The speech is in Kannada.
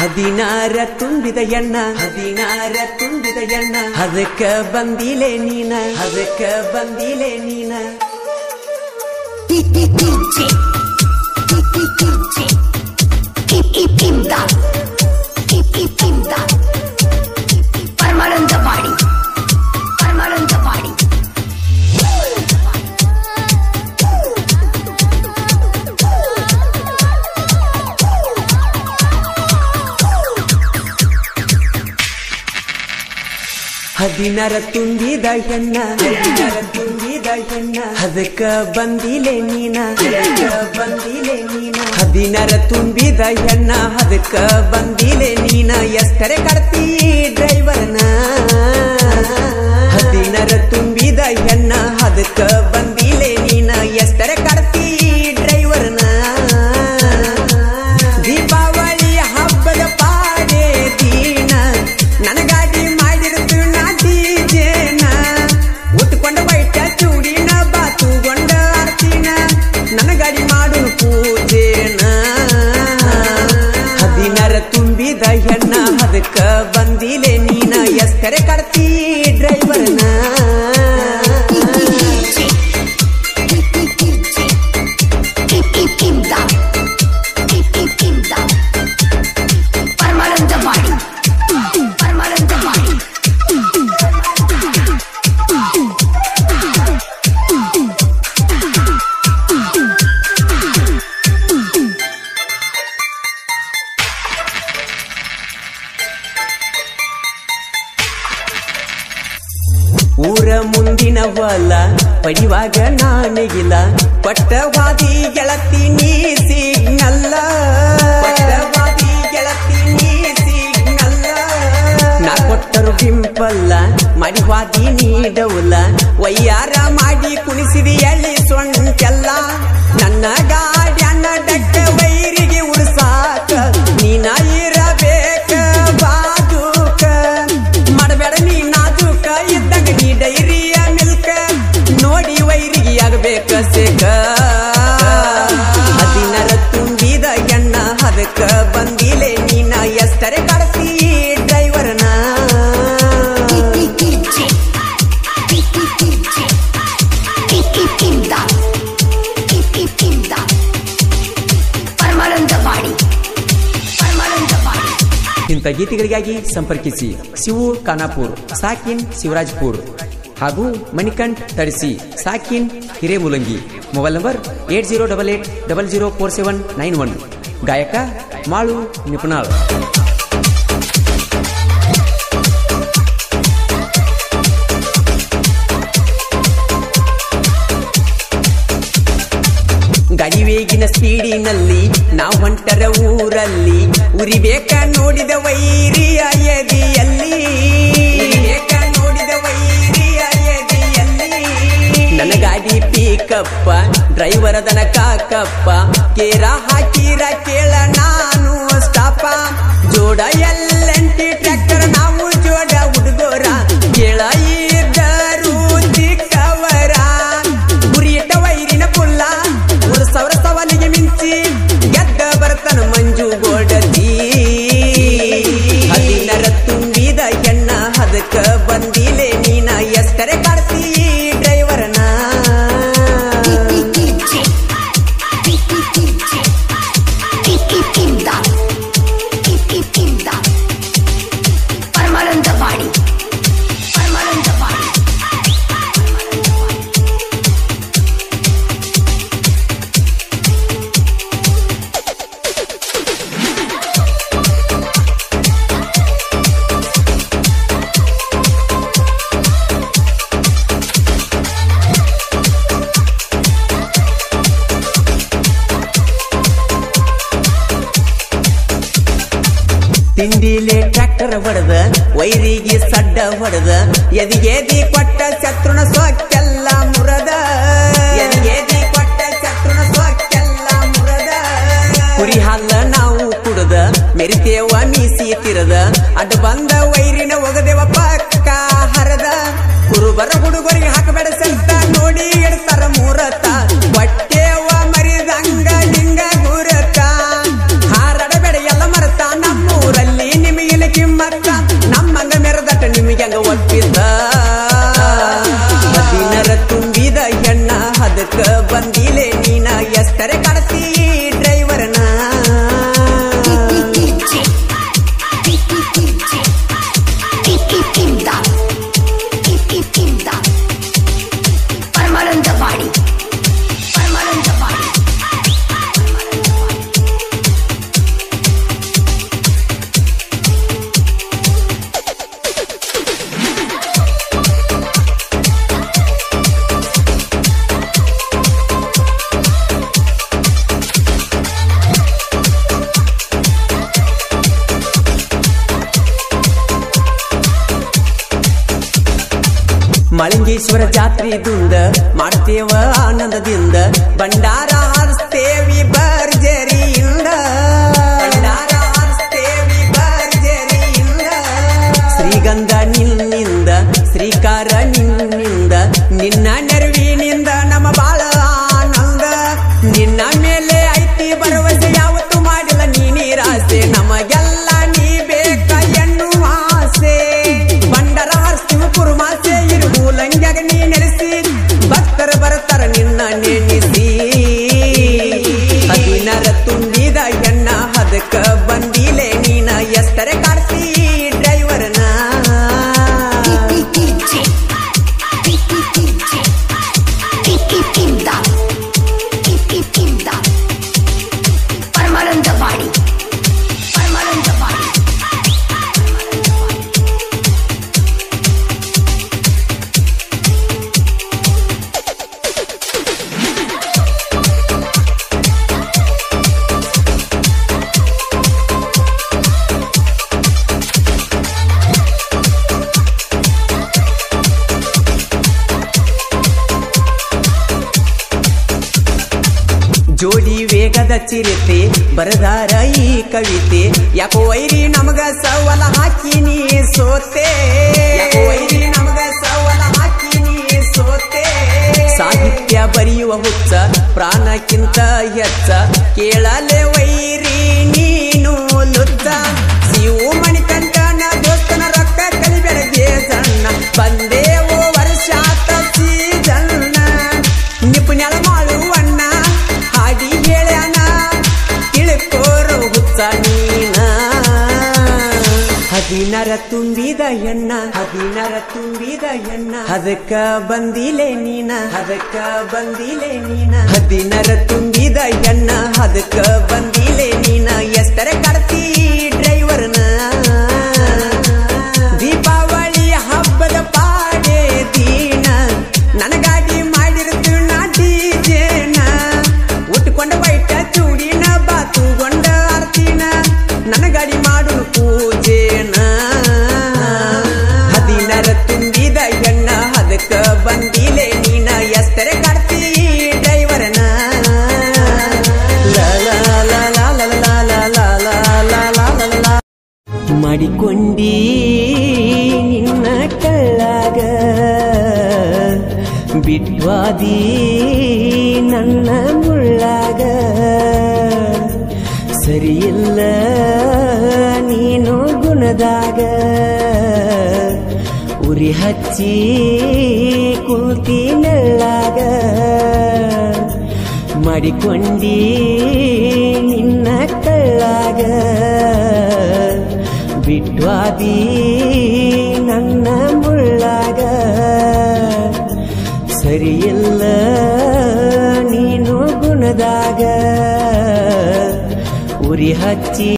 ಹದಿನಾರ ತುಂಬಿದ ಎಣ್ಣ ಹದಿನಾರ ತುಂಬಿದ ಎಣ್ಣ ಅದಕ್ಕ ಬಂದಿಲೆ ನೀನ ಅದಕ್ಕ ಬಂದಿಲೆ ನೀನ ಪರಮಾನಂದ ಮಾಡಿ ಪರಮಾನಂದ ಮಾಡಿ ಹದಿನಾರ ತುಂಬಿದ ಹೆಣ್ಣ ಹದಿನಾರ ತುಂಬಿದ ಹೆಣ್ಣ ಅದಕ್ಕ ಬಂದಿಲೆ ನೀನ ಅದಕ್ಕ ಬಂದಿಲೆ ನೀನ ಹದಿನಾರ ತುಂಬಿದ ಹೆಣ್ಣ ಅದಕ್ಕ ಬಂದಿಲೆ ನೀನ ಎಷ್ಟರೆ ಕಡ್ತಿ ಡ್ರೈವರ್ನ ಹದಿನಾರ ತುಂಬಿದ ಹೆಣ್ಣ ಅದಕ್ಕ ಬಂದಿಲೆ ನೀನ ಎಷ್ಟರೆ ಕಡ್ತಿ ಡ್ರೈವರ್ನ ದೀಪಾವಳಿ ಹಬ್ಬದ ಪಾಡೆ ದೀನ ನನ್ನ ಗಾಡಿ ಮಾಡಿರ್ತೀವಿ ನಾ ಡಿಜೆನ ಉಟ್ಕೊಂಡ ಬೈಟ ಚೂಡಿನ ಬಾತುಗೊಂಡ ಆರ್ತಿನ ನನ್ನ ಗಾಡಿ ಮಾಡು ಪೂಜೆನ ಹದಿನಾರ ತುಂಬಿದ ಹೆಣ್ಣ ಅದಕ್ಕ ಬಂದಿಲೆ ನೀನ ಎಸ್ಕರೆ ಕಡ್ತಿ ಡ್ರೈವರ್ನ ಪರಮಾನಂದ ಮಾಡಿ ಪರಮಾನಂದ ಮಾಡಿ ಊರ ಮುಂದಿನ ಹೊಲ ಪಡಿವಾಗ ನಾನಿಗಿಲ್ಲ ಪಟ್ಟವಾದಿ ಗೆಳತಿ ನೀ ಸಿಗ್ನಲ್ಲ ಪಟ್ಟವಾದಿ ಗೆಳತಿ ನೀ ಸಿಗ್ನಲ್ಲ ನಾ ಕೊಟ್ಟರು ಡಿಂಪಲ್ಲ ಮಡಿವಾದಿ ನೀಡವುಲ್ಲ ವಯ್ಯಾರ ಮಾಡಿ ಕುಣಿಸಿದಿ ಎಳ್ಳಿ ಸೊಂಟೆಲ್ಲ ನನ್ನ ಗಾಡ್ಯನ್ನ ಡಕ್ಕ ವೈರಿಗೆ ಉಡ್ಸಾಕ ನೀನ ಇರಬೇಕ ಬಾಜೂಕ ಮಾಡಬೇಡ ನೀ ನಾಜೂಕ ಇದ್ದಾಗ ನೀ ಡೈರಿಯ ಮಿಲ್ಕ ನೋಡಿ ವೈರಿಗೆ ಆಗಬೇಕ ಸೇಕ ಹದಿನಾರ ತುಂಬಿದ ಎಣ್ಣ ಅದಕ್ಕ ಬಂದಿಲೆ ನೀನ ಎಷ್ಟರೆ ಕಡಸಿ ಡ್ರೈವರ್ನ ಪರಮಾನಂದ ಮಾಡಿ ಪರಮಾನಂದ ಮಾಡಿ ಇಂಥ ಗೀತೆಗಳಿಗಾಗಿ ಸಂಪರ್ಕಿಸಿ ಶಿವು ಖಾನಾಪುರ್ ಸಾಕಿನ್ ಶಿವರಾಜ್ಪುರ್ ಹಾಗೂ ಮಣಿಕಂಠ್ ತಡಿಸಿ ಸಾಕಿನ್ Hiremulangi mobile number eight zero double eight double zero four seven nine one ಗಾಯಕ ಮಾಳು ನಿಪುಣಾಳ್ ಗಡಿವೇಗಿನ ಸ್ಪೀಡಿನಲ್ಲಿ ನಾವು ಹೊಂಟರ ಊರಲ್ಲಿ ಉರಿಬೇಕ ನೋಡಿದ ವೈರಿಯ ಎದಿಯಲ್ಲಿ ಉರಿಬೇಕ ನೋಡಿದ ವೈರಿಯ ಎದಿಯಲ್ಲಿ ನನ್ನ ಗಾಡಿ ಪೀಕಪ್ಪ ಡ್ರೈವರ್ ಅದನ ಕಾಕಪ್ಪ ಕೇರ ಹಾಕಿರ ಕೇಳ ನಾನು ಸ್ಟಾಪ ಜೋಡ ಎಲ್ಲಂಟಿ ಟ್ರ್ಯಾಕ್ಟರ್ ನಾವು ಜೋಡ ಹುಡುಗೋರ ಕೇಳ ಇದ್ದರು ಚಿಕ್ಕವರ ಗುರಿಯಿಟ್ಟ ವೈರಿನ ಪುಲ್ಲ ಮೂರು ಸಾವಿರ ಸವಾಲಿಗೆ ಮಿಂಚಿ ಗೆದ್ದ ಬರ್ತಾನ ಮಂಜು ಗೋಡತಿ ಹದಿನರ ತುಂಬಿದ ಎಣ್ಣ ಅದಕ್ಕ ಬಂದಿಲೆ ನೀನ ಎಷ್ಟರೆ ಕಾಡ್ತಿ ಡ್ರೈವರ್ನ ಪರಮಾನಂದ ಮಾಡಿ ಪರಮಾನಂದ ಮಾಡಿ ತಿಂಡಿಲೆ ಟ್ರ್ಯಾಕ್ಟರ್ ಹೊಡೆದ ವೈರಿಗೆ ಸಡ್ಡ ಹೊಡೆದ ಎದಿಗೆದಿ ಕೊಟ್ಟ ಶತ್ರುನ ಸೊಕ್ಕೆಲ್ಲ ಮುರದ ಎದಿಗೆದಿ ಕೊಟ್ಟ ಶತ್ರುನ ಸೊಕ್ಕೆಲ್ಲ ಮುರದ ಕುರಿ ಹಾಲ ನಾವು ಕುಡದ ಮೆರಿತೇವ ಮೀಸಿ ತಿರದ ಅಡ್ಡ ಬಂದ ವೈರಿನ ಒಗದೇವ ಪಕ್ಕ ಹರದ ಕುರುಬರ ಹುಡುಗರಿಗೆ ಹಾಕಬೇಡ ಸೆಲ್ತ ನೋಡಿ ಇಡ್ತಾರ ಮೂರತ ಹೊಟ್ಟೆವ ಮರಿದಂಗ ನಿಂಗ ಗುರತ ಹಾರಡಬೇಡ ಎಲ್ಲ ಮರತ ನಮ್ಮೂರ ಮಳಿಂಗೇಶ್ವರ ಜಾತ್ರೆದುಂದ ಮಾಡ್ತೇವ ಆನಂದದಿಂದ ಭಂಡಾರ ಹಾರಿಸ್ತೇವಿ ಭರ್ಜರಿಯಿಂದ ಭಂಡಾರ ಹಾರಿಸ್ತೇವಿ ಭರ್ಜರಿಯಿಂದ ಶ್ರೀಗಂಧ ನಿನ್ನಿಂದ ಶ್ರೀಕಾರ ನಿನ್ನಿಂದ ನಿನ್ನ ನೆರವಿನಿಂದ ನಮ್ಮ ಬಾಳ ಆನಂದ ನಿನ್ನ ಮೇಲೆ ಐತಿ ಭರವಸೆ ಯಾವತ್ತು ಮಾಡಿಲ್ಲ ನೀ ನಿರಾಸೆ ನಮಗೆಲ್ಲ ನೀ ಬೇಕ ಎನ್ನುವ ಆಸೆ ಬಂಡರ ಹರ್ಸ್ತೀವಿ ಕುರುಮಾಸೆ ಇರು ಮೂಲಂಗ್ಯಾಗ ನೀ ನೆಲೆಸಿ ಭಕ್ತರು ಬರ್ತಾರ ನಿನ್ನ ನೆನೆಸಿ ಹದಿನರ ತುಂಬಿದ ಎಣ್ಣ ಅದಕ್ಕ ಬಂದಿಲೆ ನೀನ ಎಷ್ಟರೆ ಕಾಡ್ತಿ ಡ್ರೈವರ್ನ DJ. DJ. Imdad. Imdad. Paramanandawadi Paramanandawadi ಜೋಡಿ ವೇಗದ ಚಿರತೆ ಬರದಾರ ಈ ಕವಿತೆ ಯಾಕೋ ವೈರಿ ನಮಗ ಸವಲ ಹಾಕಿ ನೀ ಸೋತೆ ಯಾಕೋ ವೈರಿ ನಮಗ ಸವಲ ಹಾಕಿ ನೀ ಸೋತೆ ಸಾಹಿತ್ಯ ಬರೆಯುವ ಹುಚ್ಚ ಪ್ರಾಣಕ್ಕಿಂತ ಹೆಚ್ಚ ಕೇಳಲೆ ವೈರಿ ನೀನು ಲುಚ್ಚ ಸಿವು ಮಣಿಕಂಠನ ದೋಸ್ತನ ರೊಕ್ಕ ಕಲಿಬೆಳಗ್ಗೆ ಸಣ್ಣ ಬಂದೇವೋ ವರ್ಷಾತ ಸೀಜನ್ನ ನಿಪುಣ್ಯಳ ಮಾಡುವಣ್ಣ ಹಾಡಿ ಹೇಳ್ಯಾನ ತಿಳ್ಕೋರು ಹುಚ್ಚ ನೀನ ಹದಿನರ ತುಂಬಿದ ಹೆಣ್ಣ ಹದಿನರ ತುಂಬಿದ ಹೆಣ್ಣ ಅದಕ್ಕ ಬಂದಿಲೆ ನೀನ ಅದಕ್ಕ ಬಂದಿಲೆ ನೀನ ಹದಿನರ ತುಂಬಿದ ಹೆಣ್ಣ ಅದಕ್ಕ ಬಂದಿಲೆ ನೀನ ಎಷ್ಟರ ಕಡ್ತಿ ಡ್ರೈವರ್ನ ದೀಪಾವಳಿ ಹಬ್ಬದ ಪಾಡೆ ದೀನ ನನ್ನ ಗಾಡಿ ಮಾಡಿರ್ತೀವಿ ನಾ ಡಿಜೆನ ಉಟ್ಕೊಂಡ ವೈಟ ಚೂಡಿನ ಬಾತುಗೊಂಡ ಆರ್ತಿನ ನನ್ನ ಗಾಡಿ ಮಾಡು ಪೂಜೆನ ಹದಿನರ ತುಂಬಿದ ಎಣ್ಣ ಅದಕ್ಕ ಬಂದಿಲೆ ನೀನ ಎಷ್ಟರೆ ಕಾಡ್ತಿ ಡ್ರೈವರ್ನ ಲಾ ಲಾ ಲಾ ಲಾ ಲಾ ಲಾ ಲಾ ಲಾ ಲಾ ಲಾ ಲಾ ಲಾ ಲಾ ಮಾಡಿಕೊಂಡಿ ನಿನ್ನ ಕಳ್ಳಾಗ ಬಿಟ್ವಾದಿ ನನ್ನ ಮುಳ್ಳಾಗ ಸರಿಯಿಲ್ಲ ನೀನು ಗುಣದಾಗ ಉರಿ ಹಚ್ಚಿ ಕುಂತಿ ನೆಳ್ಳಾಗ ಮಾಡಿಕೊಂಡಿ ನಿನ್ನ ಕಳ್ಳಾಗ ಬಿಟ್ವಾದಿ ನನ್ನ ಮುಳ್ಳಾಗ ಸರಿಯಿಲ್ಲ ನೀನು ಗುಣದಾಗ ಉರಿ ಹಚ್ಚಿ